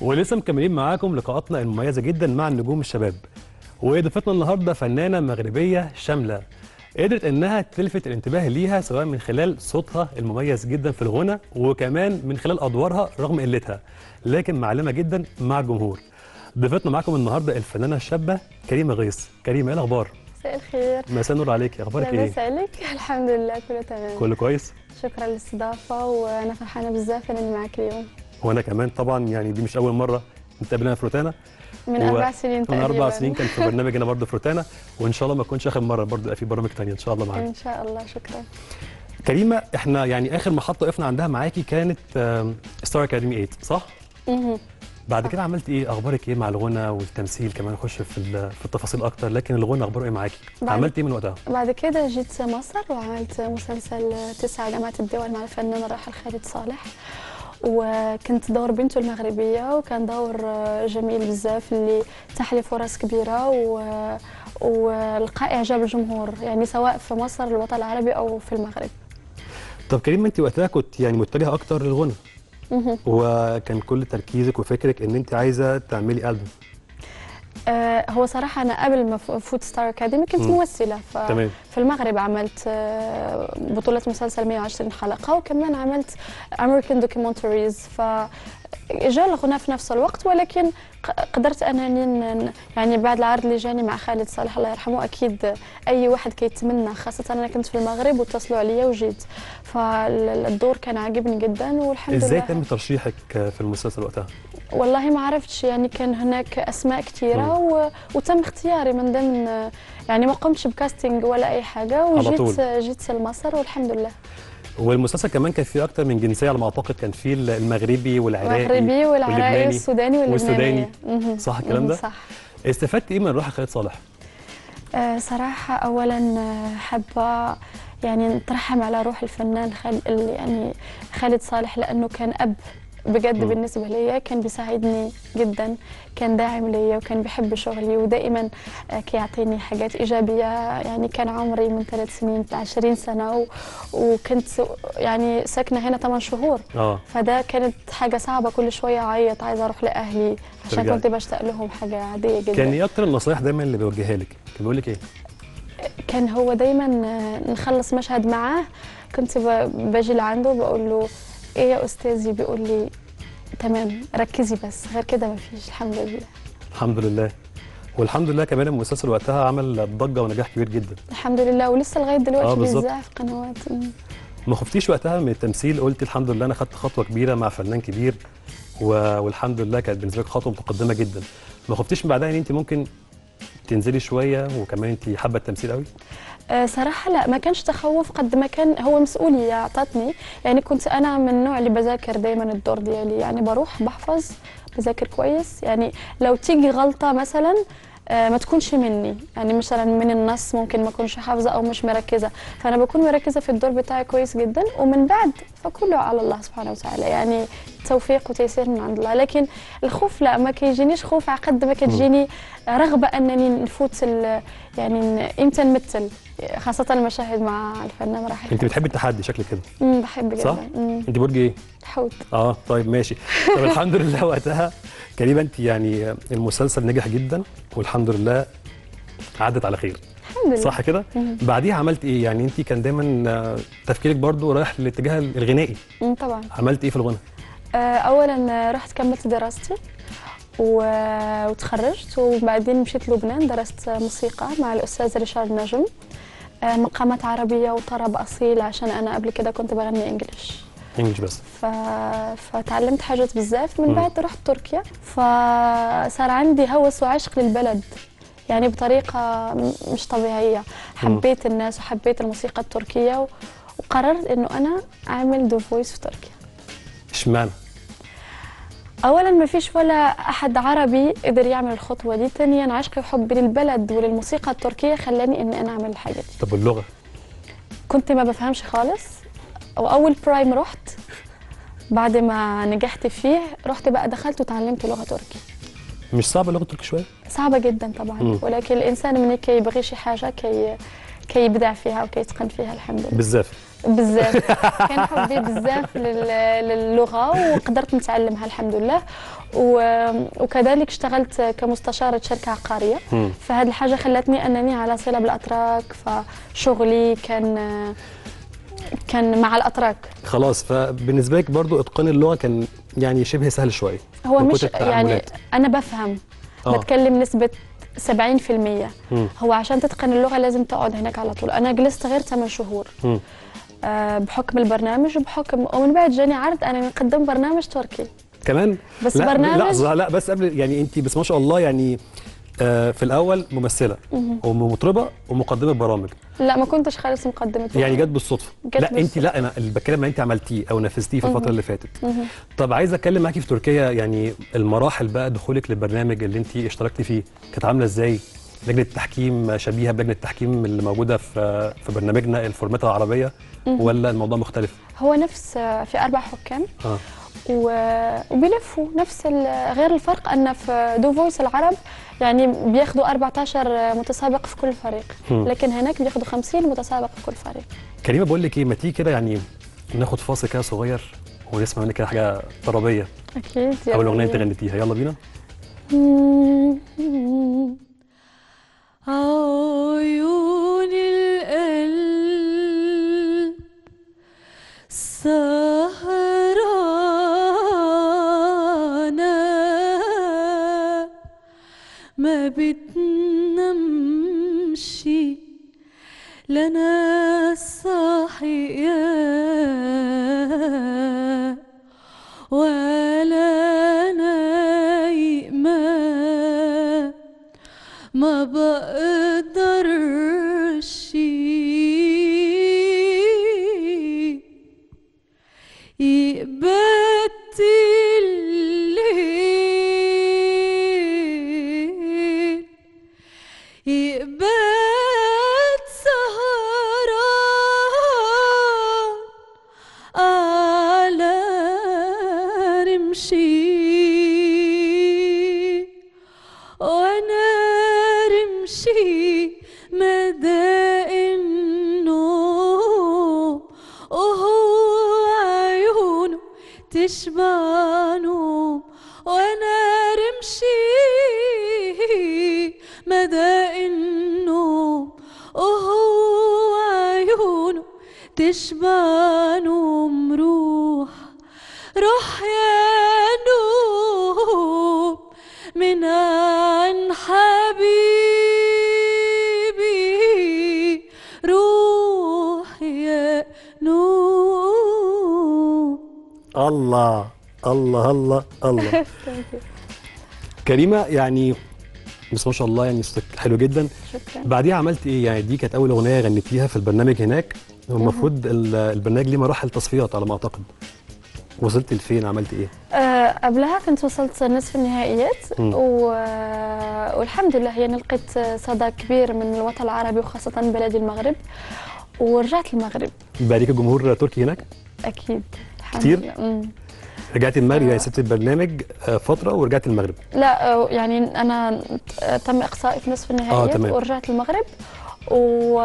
ولسه مكملين معاكم لقاءاتنا المميزه جدا مع النجوم الشباب وضيفتنا النهارده فنانه مغربيه شامله قدرت انها تلفت الانتباه ليها سواء من خلال صوتها المميز جدا في الغنى وكمان من خلال ادوارها رغم قلتها لكن معلمه جدا مع الجمهور ضيفتنا معاكم النهارده الفنانه الشابه كريمه غيث كريمه ايه الاخبار مساء الخير مساء النور عليك اخبارك ايه لاباس عليك الحمد لله كله تمام كله كويس شكرا للاستضافه وانا فرحانه بزاف اني معك اليوم وانا كمان طبعا يعني دي مش اول مره نتقابلنا في روتانا من و- اربع سنين من تقريبا اربع سنين كان في برنامجنا برضه في روتانا وان شاء الله ما تكونش اخر مره برضه يبقى في برامج تانية ان شاء الله معانا ان شاء الله شكرا كريمه احنا يعني اخر محطه وقفنا عندها معاكي كانت ستار اكاديمي 8 صح مهم. بعد كده عملت ايه اخبارك ايه مع الغنى والتمثيل كمان نخش في ال- في التفاصيل اكتر لكن الغنى اخباره ايه معاكي بعد- عملت ايه من وقتها بعد كده جيت مصر وعملت مسلسل تسعة جامعة الدول مع الفنان الراحل خالد صالح وكنت دور بنته المغربية وكان دور جميل بزاف اللي اتاح لي فرص كبيرة و... ولقاء إعجاب الجمهور يعني سواء في مصر الوطن العربي أو في المغرب طب كريمه انت وقتها كنت يعني متجهه اكتر للغنى مهم. وكان كل تركيزك وفكرك ان انت عايزه تعملي البوم آه، هو صراحة أنا قبل ما فوت ستار أكاديمي كنت مم. ممثلة ف... تمام في المغرب عملت آه، بطولة مسلسل 120 حلقة وكمان عملت أمريكان دوكيومنتريز ف جاء الغناء في نفس الوقت ولكن ق- قدرت انني ن- يعني بعد العرض اللي جاني مع خالد صالح الله يرحمه اكيد اي واحد كيتمنى خاصه انا كنت في المغرب واتصلوا عليا وجيت فالدور كان عاجبني جدا والحمد ازاي لله تم ترشيحك في المسلسل وقتها والله ما عرفتش يعني كان هناك اسماء كثيره و... وتم اختياري من ضمن يعني ما قمتش بكاستنج ولا اي حاجه وجيت طول. جيت لمصر والحمد لله والمسلسل كمان كان فيه اكتر من جنسيه على ما اعتقد كان فيه المغربي والعراقي المغربي والعراقي واللبناني والسوداني والسوداني. واللبناني مهم. صح الكلام مهم، ده؟ صح استفدت ايه من روح خالد صالح آه، صراحة أولا آه، حابة يعني نترحم على روح الفنان خال... ال- يعني خالد صالح لأنه كان أب بجد مم. بالنسبة لي كان بيساعدني جدا كان داعم ليا وكان بيحب شغلي ودائما آه، كيعطيني حاجات إيجابية يعني كان عمري من ثلاث سنين 20 سنة و... وكنت يعني ساكنة هنا 8 شهور اه فده كانت حاجة صعبة كل شوية أعيط عايزة أروح لأهلي عشان ترجعي. كنت بشتاق لهم حاجة عادية جدا كان ايه اكتر النصايح دايما اللي بيوجهها لك كان بيقول لك ايه كان هو دايما آه، نخلص مشهد معاه كنت ب- باجي لعنده بقول له ايه يا استاذي بيقول لي تمام ركزي بس غير كده ما فيش الحمد لله الحمد لله والحمد لله كمان المسلسل وقتها عمل ضجه ونجاح كبير جدا الحمد لله ولسه لغايه آه، دلوقتي بالظبط. بيذاع في قنوات مم. ما خفتيش وقتها من التمثيل قلت الحمد لله انا خدت خطوه كبيره مع فنان كبير و... والحمد لله كانت بالنسبه لك خطوه متقدمه جدا ما خفتيش من بعدها ان انت ممكن تنزلي شويه وكمان انت حابه التمثيل قوي آه، صراحة لا ما كانش تخوف قد ما كان هو مسؤولية أعطتني يعني كنت أنا من النوع اللي بذاكر دايما الدور ديالي يعني بروح بحفظ بذاكر كويس يعني لو تيجي غلطة مثلا آه، ما تكونش مني يعني مثلا من النص ممكن ما اكونش حافظه او مش مركزه فانا بكون مركزه في الدور بتاعي كويس جدا ومن بعد فكله على الله سبحانه وتعالى يعني توفيق وتيسير من عند الله لكن الخوف لا ما كيجينيش خوف على قد ما كتجيني رغبه انني نفوت ال- يعني ن- امتى نمثل خاصه المشاهد مع الفنان راح انت بتحبي التحدي شكلك كده امم بحب جدا صح؟ مم. انت برج ايه حوت اه طيب ماشي طب الحمد لله وقتها كريمه انت يعني المسلسل نجح جدا والحمد لله عدت على خير الحمد لله صح كده مم. بعديها عملت ايه يعني انت كان دايما آه، تفكيرك برضو رايح للاتجاه الغنائي مم، طبعا عملت ايه في الغنى آه، اولا آه، رحت كملت دراستي و- وتخرجت وبعدين مشيت لبنان درست موسيقى مع الاستاذ ريشارد نجم آه، مقامات عربيه وطرب اصيل عشان انا قبل كده كنت بغني انجلش انجلش بس ف... فتعلمت حاجات بزاف من مم. بعد رحت تركيا فصار عندي هوس وعشق للبلد يعني بطريقة م- مش طبيعية حبيت الناس وحبيت الموسيقى التركية و... وقررت انه انا اعمل دو فويس في تركيا اشمعنى اولا ما فيش ولا احد عربي قدر يعمل الخطوه دي ثانيا عشقي وحبي للبلد وللموسيقى التركيه خلاني اني انا اعمل الحاجه دي طب اللغه كنت ما بفهمش خالص واول برايم رحت بعد ما نجحت فيه رحت بقى دخلت وتعلمت لغه تركي مش صعبه اللغه التركي شويه صعبه جدا طبعا مم. ولكن الانسان من كي يبغي شي حاجه كي كي يبدع فيها وكي يتقن فيها الحمد لله بالزاف بزاف كان حبي بزاف لل- للغه وقدرت نتعلمها الحمد لله و- وكذلك اشتغلت كمستشارة شركة عقارية مم. فهذه الحاجة خلتني أنني على صلة بالأتراك فشغلي كان كان مع الأتراك خلاص فبالنسبه لك برضو اتقان اللغه كان يعني شبه سهل شويه هو من مش كتر يعني التعاملات. أنا بفهم آه. بتكلم نسبة 70% مم. هو عشان تتقن اللغة لازم تقعد هناك على طول أنا جلست غير 8 شهور مم. آه، بحكم البرنامج وبحكم ومن بعد جاني عرض أنا نقدم برنامج تركي كمان بس لا برنامج لحظه لا بس قبل يعني انت بس ما شاء الله يعني آه في الاول ممثله ومطربه ومقدمه برامج لا ما كنتش خالص مقدمة يعني جت بالصدفه جت لا انت بالصدفة. لا انا اللي بتكلم اللي انت عملتيه او نفذتيه في الفتره اللي فاتت طب عايز اتكلم معاكي في تركيا يعني المراحل بقى دخولك للبرنامج اللي انت اشتركتي فيه كانت عامله ازاي لجنه التحكيم شبيهه بلجنه التحكيم اللي موجوده في في برنامجنا الفورمات العربيه ولا الموضوع مختلف هو نفس آه، في أربع حكام اه و- وبيلفوا نفس ال- غير الفرق ان في دو فويس العرب يعني بياخدوا 14 متسابق في كل فريق هم. لكن هناك بياخدوا 50 متسابق في كل فريق كريمه بقول لك ايه ما تيجي كده يعني ناخد فاصل كده صغير ونسمع منك كده حاجه طربيه اكيد او الاغنيه انت بينا. غنيتيها يلا بينا عيون القلب سهرانة ما بتنامش لنا صاحية ولا نايمة ما بقدرش يقبت الليل يقبت سهران على رمشي وانا رمشي مدى النوم وهو عيونه تشبع نوم وانا رمشي مدى النوم وهو عيونه تشبع نوم روح روح يا نوم من عن حبيبي روح يا نوم الله الله الله الله كريمه يعني بس ما شاء الله يعني صوتك حلو جدا شكرا بعديها عملت ايه يعني دي كانت اول اغنيه غنيتيها في البرنامج هناك والمفروض ال- البرنامج ليه مراحل تصفيات على ما اعتقد وصلت لفين عملت ايه آه قبلها كنت وصلت نصف النهائيات مم. و... والحمد لله يعني لقيت صدى كبير من الوطن العربي وخاصة بلدي المغرب ورجعت المغرب بقى ليك جمهور تركي هناك أكيد الحمد كتير؟ لله. مم. رجعت المغرب يعني آه. سبت البرنامج آه، فتره ورجعت المغرب لا آه، يعني أنا آه، تم إقصائي في نصف النهائيات تمام. ورجعت المغرب و...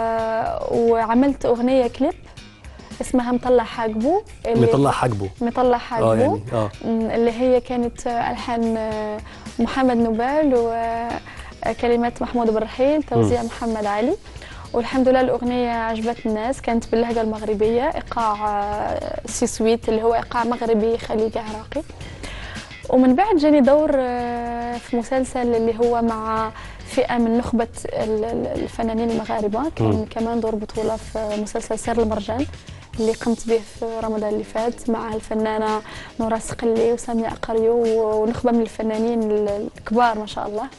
وعملت أغنية كليب اسمها مطلع حاجبو اللي- مطلع حاجبه مطلع اه حاجبو يعني اه مم، اللي هي كانت ألحان آه، محمد نوبال وكلمات محمود بن رحيل توزيع محمد علي والحمد لله الأغنية عجبت الناس كانت باللهجة المغربية إيقاع آه، سي سويت اللي هو إيقاع مغربي خليجي عراقي ومن بعد جاني دور آه، في مسلسل اللي هو مع فئة من نخبة ال- ال- الفنانين المغاربة كان مم. كمان دور بطولة في مسلسل سير المرجان اللي قمت به في رمضان اللي فات مع الفنانة نورا سقلي وسامية أقريو ونخبة من الفنانين ال- الكبار ما شاء الله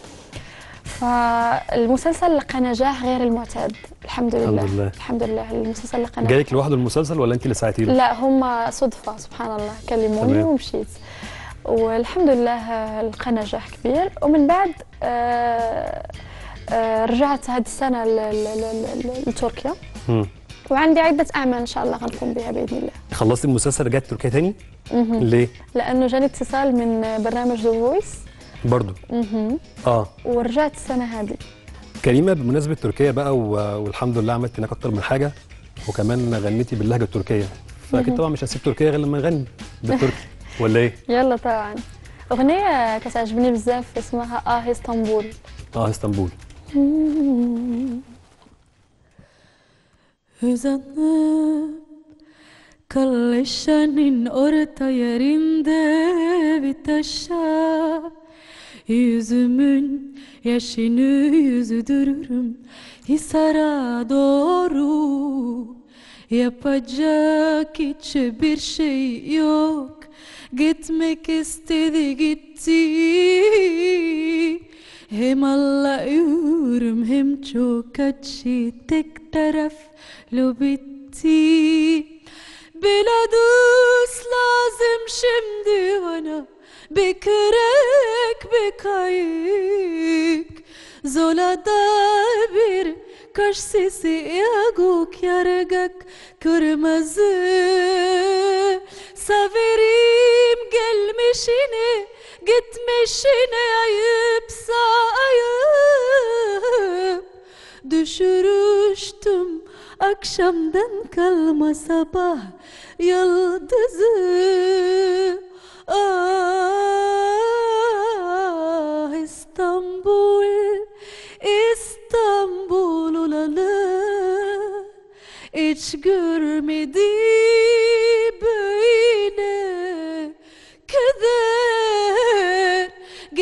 فالمسلسل لقى نجاح غير المعتاد الحمد لله الحمد لله. الحمد لله المسلسل لقى نجاح جايك لوحده المسلسل ولا انت اللي ساعتي له؟ لا هم صدفة سبحان الله كلموني تمام. ومشيت والحمد لله آه، لقى نجاح كبير ومن بعد آه، آه، رجعت هذه السنة ل- ل- ل- ل- لتركيا مم. وعندي عدة أعمال إن شاء الله غنقوم بها بإذن الله خلصتي المسلسل رجعت تركيا تاني؟ ليه؟ لأنه جاني اتصال من برنامج ذو فويس برضو اه ورجعت السنة هذه كريمه بمناسبه تركيا بقى و- والحمد لله عملت هناك اكتر من حاجه وكمان غنيتي باللهجه التركيه فاكيد طبعا مش هسيب تركيا غير لما نغني بالتركي ولا ايه؟ يلا طبعا اغنيه كتعجبني بزاف اسمها اه اسطنبول اه اسطنبول Uzanıp Kalleşenin orta yerinde bir taşa Yüzümün yaşını yüzdürürüm Hisara doğru Yapacak hiçbir şey yok Gitmek istedi gitti Hem ağlıyorum hem çok acı Tek taraf lo bitti Beladus lazım şimdi bana Bir kürek bir kayık Zolada bir kaş sesi yaguk yargak kırmızı Severim gelmişini gitmişini ayıpsa ayıp Düşürüştüm akşamdan kalma sabah yıldızı Ah İstanbul İstanbul olalı Hiç görmedi böyle keder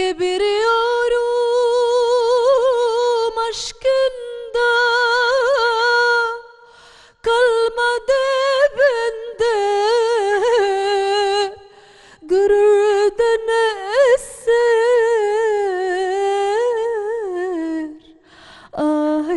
Geberiyorum aşkında Kalmadı bende Gururdan eser Ah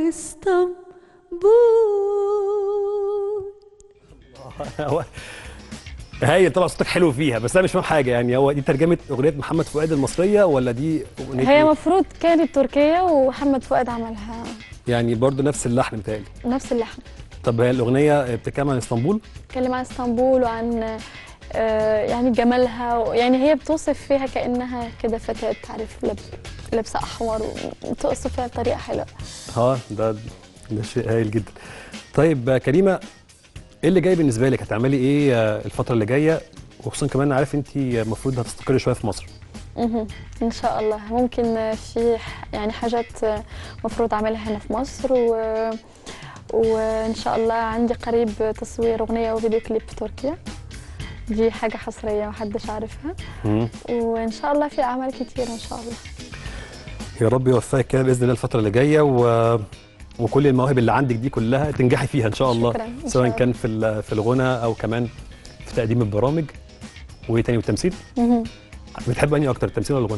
İstanbul هو هايل طبعا صوتك حلو فيها بس انا مش فاهم حاجه يعني هو دي ترجمه اغنيه محمد فؤاد المصريه ولا دي اغنيه هي إيه؟ مفروض كانت تركية ومحمد فؤاد عملها يعني برضو نفس اللحن بتاعي نفس اللحن طب هي الاغنيه بتتكلم عن اسطنبول بتتكلم عن اسطنبول وعن آه، يعني جمالها يعني هي بتوصف فيها كأنها كده فتاة تعرف لب- لابسة أحمر وتوصف فيها بطريقة حلوة اه ده ده شيء هايل جدا طيب آه، كريمه ايه اللي جاي بالنسبه لك هتعملي ايه آه، الفتره اللي جايه وخصوصا كمان أنا عارف انت المفروض هتستقري شويه في مصر مهم. إن شاء الله ممكن في ح- يعني حاجات مفروض أعملها هنا في مصر و... وإن شاء الله عندي قريب تصوير أغنية وفيديو كليب في تركيا دي حاجة حصرية محدش عارفها مم. وإن شاء الله في أعمال كتير إن شاء الله يا رب يوفقك كده باذن الله الفتره اللي جايه و... وكل المواهب اللي عندك دي كلها تنجحي فيها ان شاء الله شكراً، إن شاء سواء الله. كان في ال- في الغنى او كمان في تقديم البرامج وايه تاني والتمثيل مهم. بتحب انهي اكتر التمثيل ولا الغنى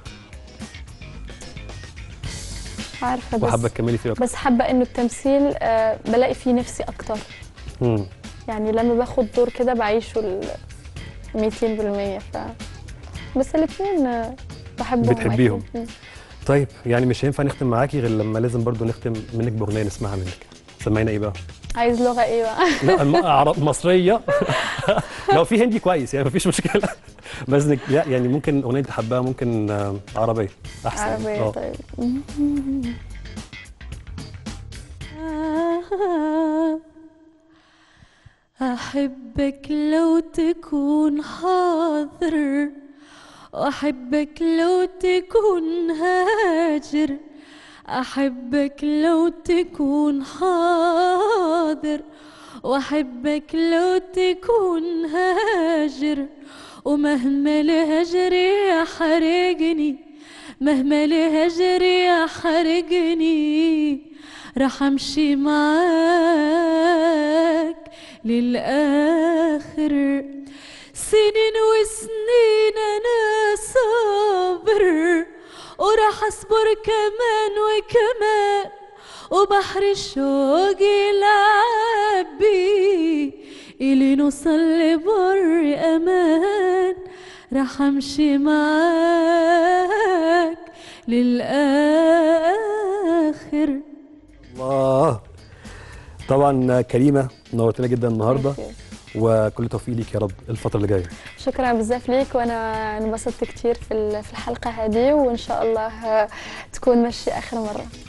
عارفة بس وحابه تكملي فيه اكتر بس حابة إنه التمثيل آه، بلاقي فيه نفسي أكتر مم. يعني لما باخد دور كده بعيشه ال 200% ف بس الاثنين بحبهم بتحبيهم. أكيد. مم. طيب يعني مش هينفع نختم معاكي غير لما لازم برضو نختم منك باغنيه نسمعها منك سمعينا ايه بقى عايز لغة إيه بقى؟ لا الم- عرب مصريه لو في هندي كويس يعني مفيش مشكله بس إنك- لا يعني ممكن اغنيه انت حباها ممكن آه، عربيه احسن عربية آه. طيب أحبك لو تكون حاضر وأحبك لو تكون هاجر أحبك لو تكون حاضر وأحبك لو تكون هاجر ومهما الهجر يحرقني مهما الهجر يحرقني رح امشي معاك للآخر سنين وسنين أنا صابر ورح أصبر كمان وكمان وبحر الشوق يلعب بي إلي نوصل لبر أمان رح أمشي معاك للآخر الله طبعا كريمه نورتنا جدا النهارده وكل توفيق ليك يا رب الفتره اللي جايه شكرا بزاف ليك وانا انبسطت كتير في ال- في الحلقه هذه وان شاء الله تكون ماشي اخر مره